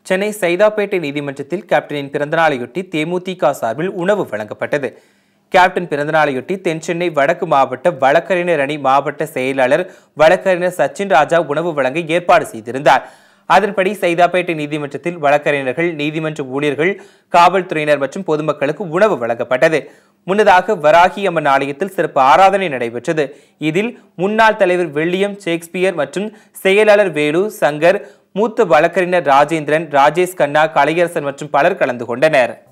சென்னை சைதாப்பேட்டை நீதிமன்றத்தில் கேப்டனின் பிறந்தநாளையொட்டி தேமுதிக சார்பில் உணவு வழங்கப்பட்டது கேப்டன் பிறந்தநாளையொட்டி தென் சென்னை வடக்கு மாவட்ட வழக்கறிஞர் அணி மாவட்ட செயலாளர் வழக்கறிஞர் சச்சின் ராஜா உணவு வழங்க ஏற்பாடு செய்திருந்தார் அதன்படி சைதாப்பேட்டை நீதிமன்றத்தில் வழக்கறிஞர்கள் நீதிமன்ற ஊழியர்கள் காவல்துறையினர் மற்றும் பொதுமக்களுக்கு உணவு வழங்கப்பட்டது முன்னதாக வராகி அம்மன் ஆலயத்தில் சிறப்பு ஆராதனை நடைபெற்றது இதில் முன்னாள் தலைவர் வில்லியம் ஷேக்ஸ்பியர் மற்றும் செயலாளர் வேலு சங்கர் மூத்த வழக்கறிஞர் ராஜேந்திரன் ராஜேஷ் கண்ணா கலையரசன் மற்றும் பலர் கலந்து கொண்டனர்